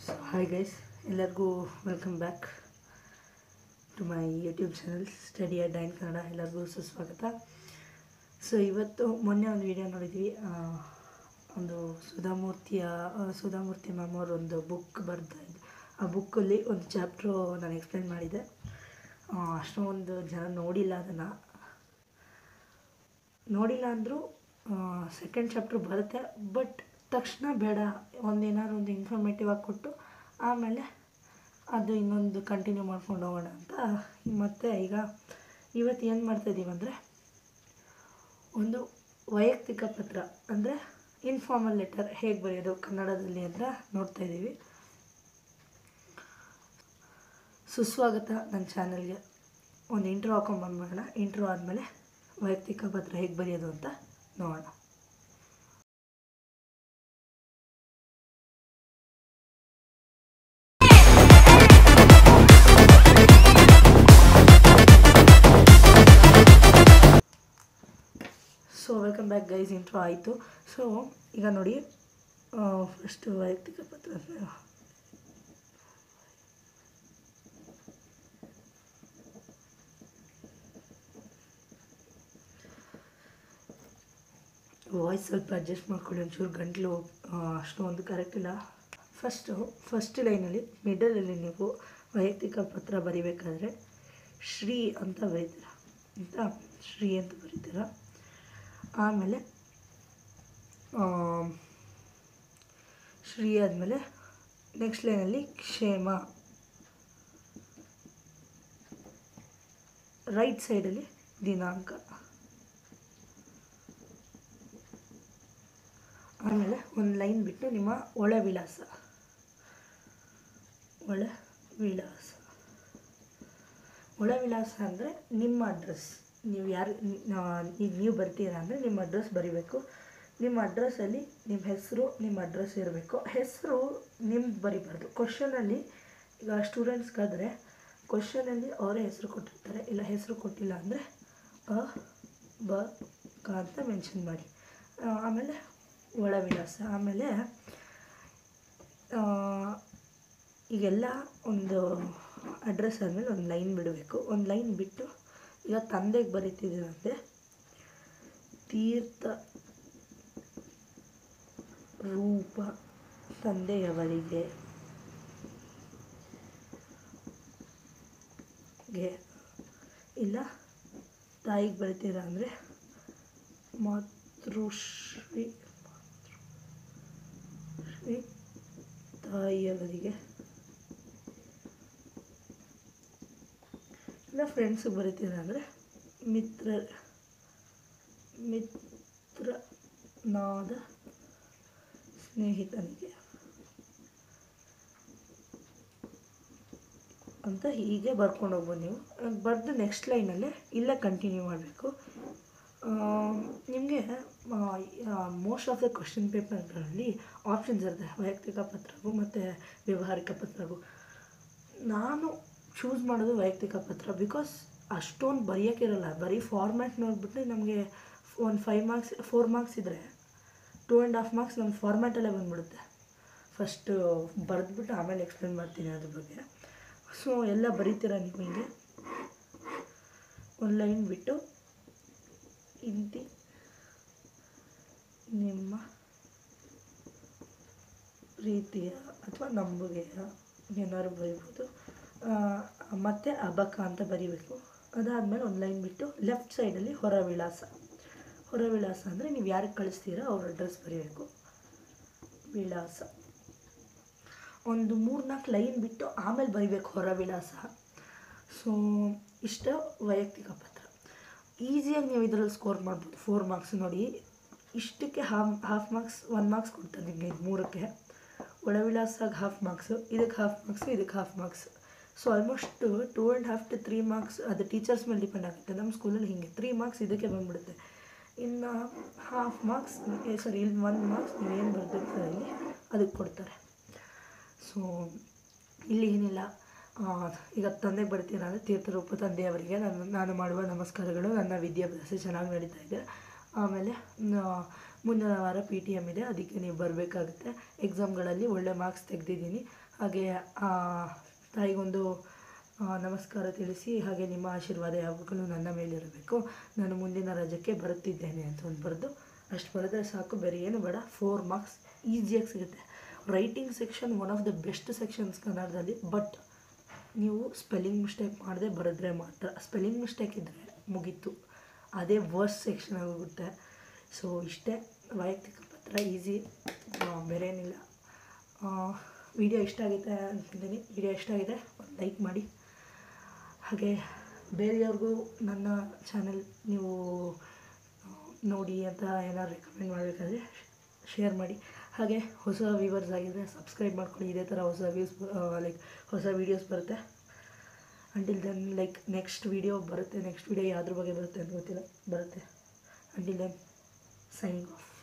so hi guys ಎಲ್ಲರಿಗೂ welcome back to my YouTube channel study at ಡೈನ್ ಕನ್ನಡ ಎಲ್ಲರಿಗೂ ಸುಸ್ವಾಗತ ಸೊ ಇವತ್ತು ಮೊನ್ನೆ ಒಂದು ವಿಡಿಯೋ ನೋಡಿದ್ವಿ ಆ, ಒಂದು ಸುಧಾಮೂರ್ತಿಯ ಆ, ಸುಧಾಮೂರ್ತಿ ಮ್ಯಾಮ್ ಅವ್ರ ಒಂದು ಬುಕ್ ಬರ್ತಾ ಇದ್ದು ಆ ಬುಕ್ಕಲ್ಲಿ ಒಂದು ಚಾಪ್ಟ್ರು ನಾನು ಎಕ್ಸ್ಪ್ಲೇನ್ ಮಾಡಿದ್ದೆ ಆ, ಅಷ್ಟೊಂದು ಜನ ನೋಡಿಲ್ಲ ಅದನ್ನು ನೋಡಿಲ್ಲ ಅಂದರೂ ಸೆಕೆಂಡ್ ಚಾಪ್ಟ್ರ್ ಬರುತ್ತೆ ಬಟ್ ತಕ್ಷಣ ಬೇಡ ಒಂದೇನಾದ್ರು ಒಂದು ಇನ್ಫಾರ್ಮೇಟಿವ್ ಆಗಿ ಕೊಟ್ಟು ಆಮೇಲೆ ಅದು ಇನ್ನೊಂದು ಕಂಟಿನ್ಯೂ ಮಾಡ್ಕೊಂಡು ಹೋಗೋಣ ಅಂತ ಮತ್ತು ಈಗ ಇವತ್ತು ಏನು ಮಾಡ್ತಾಯಿದ್ದೀವಿ ಅಂದರೆ ಒಂದು ವೈಯಕ್ತಿಕ ಪತ್ರ ಅಂದರೆ ಇನ್ಫಾರ್ಮಲ್ ಲೆಟರ್ ಹೇಗೆ ಬರೆಯೋದು ಕನ್ನಡದಲ್ಲಿ ಅಂತ ನೋಡ್ತಾ ಇದ್ದೀವಿ ಸುಸ್ವಾಗತ ನನ್ನ ಚಾನಲ್ಗೆ ಒಂದು ಇಂಟ್ರೋ ಹಾಕೊಂಡು ಬಂದ್ಬಿಡೋಣ ಇಂಟ್ರೋ ಆದಮೇಲೆ ವೈಯಕ್ತಿಕ ಪತ್ರ ಹೇಗೆ ಬರೆಯೋದು ಅಂತ ನೋಡೋಣ so welcome back guys intro ಆಯಿತು ಸೊ ಈಗ ನೋಡಿ ಫಸ್ಟ್ ವೈಯಕ್ತಿಕ ಪತ್ರ ಅಂದ್ರೆ ವಾಯ್ಸ್ ಸ್ವಲ್ಪ ಅಡ್ಜಸ್ಟ್ ಮಾಡ್ಕೊಳ್ಳಿ ಒಂಚೂರು ಗಂಟಲು ಅಷ್ಟೊಂದು ಕರೆಕ್ಟ್ ಇಲ್ಲ ಫಸ್ಟು ಫಸ್ಟ್ ಲೈನಲ್ಲಿ ಮಿಡಲಲ್ಲಿ ನೀವು ವೈಯಕ್ತಿಕ ಪತ್ರ ಬರಿಬೇಕಾದ್ರೆ ಶ್ರೀ ಅಂತ ಬರೀತೀರ ಅಂತ ಶ್ರೀ ಅಂತ ಬರೀತೀರ ಆಮೇಲೆ ಆಮ್, ಶ್ರೀ ಆದಮೇಲೆ ನೆಕ್ಸ್ಟ್ ಲೈನಲ್ಲಿ ಕ್ಷೇಮ ರೈಟ್ ಸೈಡಲ್ಲಿ ದಿನಾಂಕ ಆಮೇಲೆ ಒಂದು ಲೈನ್ ಬಿಟ್ಟು ನಿಮ್ಮ ಒಳ ವಿಳಾಸ ಒಳ ವಿಳಾಸ ಒಳ ವಿಳಾಸ ಅಂದರೆ ನಿಮ್ಮ ಅಡ್ರೆಸ್ ನೀವು ಯಾರು ಈಗ ನೀವು ಬರ್ತೀರಾ ಅಂದರೆ ನಿಮ್ಮ ಅಡ್ರೆಸ್ ಬರಿಬೇಕು ನಿಮ್ಮ ಅಡ್ರೆಸ್ಸಲ್ಲಿ ನಿಮ್ಮ ಹೆಸರು ನಿಮ್ಮ ಅಡ್ರೆಸ್ ಇರಬೇಕು ಹೆಸರು ನಿಮ್ದು ಬರಿಬಾರ್ದು ಕ್ವಶನಲ್ಲಿ ಈಗ ಸ್ಟೂಡೆಂಟ್ಸ್ಗಾದರೆ ಕ್ವಶನಲ್ಲಿ ಅವರೇ ಹೆಸರು ಕೊಟ್ಟಿರ್ತಾರೆ ಇಲ್ಲ ಹೆಸರು ಕೊಟ್ಟಿಲ್ಲ ಅಂದರೆ ಅ ಬ ಕ ಅಂತ ಮೆನ್ಷನ್ ಮಾಡಿ ಆ, ಆಮೇಲೆ ಒಳ ವಿಳಾಸ ಆಮೇಲೆ ಆ, ಈಗೆಲ್ಲ ಒಂದು ಅಡ್ರೆಸ್ ಆದಮೇಲೆ ಒಂದು ಲೈನ್ ಬಿಡಬೇಕು ಒಂದು ಲೈನ್ ಬಿಟ್ಟು ಈಗ ತಂದೆಗೆ ಬರೀತಿದ್ದೀರಂತೆ ತೀರ್ಥ ರೂಪ ತಂದೆಯವರಿಗೆ ಗೆ ಇಲ್ಲ ತಾಯಿಗೆ ಬರಿತೀರಾ ಅಂದರೆ ಮಾತೃಶ್ರೀ ಶ್ರೀ ತಾಯಿಯವರಿಗೆ ಇಲ್ಲ ಫ್ರೆಂಡ್ಸಿಗೆ ಬರಿತೀರ ಅಂದರೆ ಮಿತ್ರ ಮಿತ್ರನಾದ ಸ್ನೇಹಿತನಿಗೆ ಅಂತ ಹೀಗೆ ಬರ್ಕೊಂಡು ಹೋಗ್ಬೋದು ನೀವು ಬರೆದು ನೆಕ್ಸ್ಟ್ ಲೈನಲ್ಲೇ ಇಲ್ಲೇ ಕಂಟಿನ್ಯೂ ಮಾಡಬೇಕು ನಿಮಗೆ ಮೋಸ್ಟ್ ಆಫ್ ದ ಕ್ವಶನ್ ಪೇಪರ್ಗಳಲ್ಲಿ ಆಪ್ಷನ್ಸ್ ಇರುತ್ತೆ ವೈಯಕ್ತಿಕ ಪತ್ರಗೂ ಮತ್ತು ವ್ಯವಹಾರಿಕ ಪತ್ರಗೂ ನಾನು ಚೂಸ್ ಮಾಡೋದು ವೈಯಕ್ತಿಕ ಪತ್ರ ಬಿಕಾಸ್ ಅಷ್ಟೊಂದು ಬರೆಯೋಕ್ಕಿರಲ್ಲ ಬರೀ ಫಾರ್ಮ್ಯಾಟ್ ನೋಡಿಬಿಟ್ಟು ನಮಗೆ ಒಂದು ಫೈವ್ ಮಾರ್ಕ್ಸ್ ಫೋರ್ ಮಾರ್ಕ್ಸ್ ಇದ್ದರೆ ಟೂ ಆ್ಯಂಡ್ ಹಾಫ್ ಮಾರ್ಕ್ಸ್ ನಮ್ಮ ಫಾರ್ಮ್ಯಾಟಲ್ಲೇ ಬಂದ್ಬಿಡುತ್ತೆ ಫಸ್ಟು ಬರೆದ್ಬಿಟ್ಟು ಆಮೇಲೆ ಎಕ್ಸ್ಪ್ಲೇನ್ ಮಾಡ್ತೀನಿ ಅದ್ರ ಬಗ್ಗೆ ಸೊ ಎಲ್ಲ ಬರೀತೀರ ನೀವು ಹಿಂಗೆ ಒಂದು ಲೈನ್ ಬಿಟ್ಟು ಇಂತಿ ನಿಮ್ಮ ಪ್ರೀತಿಯ ಅಥವಾ ನಂಬುಗೆಯ ಏನಾದ್ರು ಬರಿಬೋದು ಆ, ಮತ್ತೆ ಅಬಕ ಅಂತ ಬರಿಬೇಕು ಅದಾದಮೇಲೆ ಒಂದು ಲೈನ್ ಬಿಟ್ಟು ಲೆಫ್ಟ್ ಸೈಡಲ್ಲಿ ಹೊರ ವಿಳಾಸ ಹೊರ ವಿಳಾಸ ಅಂದರೆ ನೀವು ಯಾರಿಗೆ ಕಳಿಸ್ತೀರಾ ಅವ್ರ ಅಡ್ರೆಸ್ ಬರೀಬೇಕು ವಿಳಾಸ ಒಂದು ಮೂರ್ನಾಲ್ಕು ಲೈನ್ ಬಿಟ್ಟು ಆಮೇಲೆ ಬರಿಬೇಕು ಹೊರ ವಿಳಾಸ ಸೊ ಇಷ್ಟ ವೈಯಕ್ತಿಕ ಪತ್ರ ಈಸಿಯಾಗಿ ನೀವು ಇದರಲ್ಲಿ ಸ್ಕೋರ್ ಮಾಡ್ಬೋದು ಫೋರ್ ಮಾರ್ಕ್ಸ್ ನೋಡಿ ಇಷ್ಟಕ್ಕೆ half half marks one marks ಕೊಡ್ತಾರೆ ನಿಮಗೆ ಇದು ಮೂರಕ್ಕೆ ಒಳ ವಿಳಾಸಾಗ ಹಾಫ್ ಮಾರ್ಕ್ಸು ಇದಕ್ಕೆ ಹಾಫ್ ಮಾರ್ಕ್ಸು ಇದಕ್ಕೆ half marks so almost two and half to three marks ಅದು ಟೀಚರ್ಸ್ ಮೇಲೆ ಡಿಪೆಂಡ್ ಆಗುತ್ತೆ ನಮ್ಮ ಸ್ಕೂಲಲ್ಲಿ ಹೀಗೆ ತ್ರೀ ಮಾರ್ಕ್ಸ್ ಇದಕ್ಕೆ ಬಂದ್ಬಿಡುತ್ತೆ ಇನ್ನು ಹಾಫ್ ಮಾರ್ಕ್ಸ್ ಸಾರಿ ಇಲ್ಲಿ ಒನ್ ಮಾರ್ಕ್ಸ್ ನೀವು ಏನು ಬರೆದಿರ್ತಾರೆ ಇಲ್ಲಿ ಅದಕ್ಕೆ ಕೊಡ್ತಾರೆ ಸೊ ಇಲ್ಲಿ ಏನಿಲ್ಲ ಆ, ಈಗ ತಂದೆಗೆ ಬರ್ತೀರ ಅಂದರೆ ತೀರ್ಥರೂಪ ತಂದೆಯವರಿಗೆ ನಾನು ನಾನು ಮಾಡುವ ನಮಸ್ಕಾರಗಳು ನನ್ನ ವಿದ್ಯಾಭ್ಯಾಸ ಚೆನ್ನಾಗಿ ನಡೀತಾ ಇದೆ ಆಮೇಲೆ ನ- ಮುಂದಿನ ವಾರ ಪಿ ಟಿ ಎಮ್ ಇದೆ ಅದಕ್ಕೆ ನೀವು ಬರಬೇಕಾಗುತ್ತೆ ಎಕ್ಸಾಮ್ಗಳಲ್ಲಿ ಒಳ್ಳೆ ಮಾರ್ಕ್ಸ್ ತೆಗೆದಿದ್ದೀನಿ ಹಾಗೆ ಆ, ತಾಯಿಗೊಂದು ಆ, ನಮಸ್ಕಾರ ತಿಳಿಸಿ ಹಾಗೆ ನಿಮ್ಮ ಆಶೀರ್ವಾದ ಯಾವಾಗಲೂ ನನ್ನ ಮೇಲಿರಬೇಕು ನಾನು ಮುಂದಿನ ರಜಕ್ಕೆ ಬರುತ್ತಿದ್ದೇನೆ ಅಂತ ಒಂದು ಬರೆದು ಅಷ್ಟು ಬರೆದ್ರೆ ಸಾಕು ಬೇರೆ ಏನು ಬೇಡ ಫೋರ್ ಮಾರ್ಕ್ಸ್ ಈಸಿಯಾಗಿ ಸಿಗುತ್ತೆ writing section one of the best sections ಕನ್ನಡದಲ್ಲಿ ಬಟ್ ನೀವು ಸ್ಪೆಲ್ಲಿಂಗ್ ಮಿಸ್ಟೇಕ್ ಮಾಡದೆ ಬರೆದ್ರೆ ಮಾತ್ರ ಸ್ಪೆಲ್ಲಿಂಗ್ ಮಿಸ್ಟೇಕ್ ಇದ್ದರೆ ಮುಗೀತು ಅದೇ ವರ್ಸ್ಟ್ ಸೆಕ್ಷನ್ ಆಗೋಗುತ್ತೆ ಸೊ ಇಷ್ಟೇ ವೈಯಕ್ತಿಕ ಪತ್ರ ಈಸಿ ಬೇರೆ ಏನಿಲ್ಲ ವಿಡಿಯೋ ಇಷ್ಟ ಆಗೈತೆ ಅಂತಿದ್ದೀನಿ ವಿಡಿಯೋ ಇಷ್ಟ ಆಗಿದೆ ಒಂದು ಲೈಕ್ ಮಾಡಿ ಹಾಗೆ ಬೇರೆಯವ್ರಿಗೂ ನನ್ನ ಚಾನಲ್ ನೀವು ಆ, ನೋಡಿ ಅಂತ ಏನಾದ್ರು ರೆಕಮೆಂಡ್ ಮಾಡಬೇಕಾದ್ರೆ ಶೇರ್ ಮಾಡಿ ಹಾಗೆ ಹೊಸ ವ್ಯೂವರ್ಸ್ ಆಗಿದ್ದರೆ ಸಬ್ಸ್ಕ್ರೈಬ್ ಮಾಡ್ಕೊಳ್ಳಿ ಇದೇ ಥರ ಹೊಸ ವ್ಯೂಸ್ ಲೈಕ್ ಹೊಸ ವೀಡಿಯೋಸ್ ಬರುತ್ತೆ until then like next video ಬರುತ್ತೆ ನೆಕ್ಸ್ಟ್ ವೀಡಿಯೋ ಯಾವ್ದ್ರ ಬಗ್ಗೆ ಬರುತ್ತೆ ಅಂತ ಗೊತ್ತಿಲ್ಲ ಬರುತ್ತೆ ಅಂಟಿಲ್ ದೆನ್ ಸೈನಿಂಗ್ ಆಫ್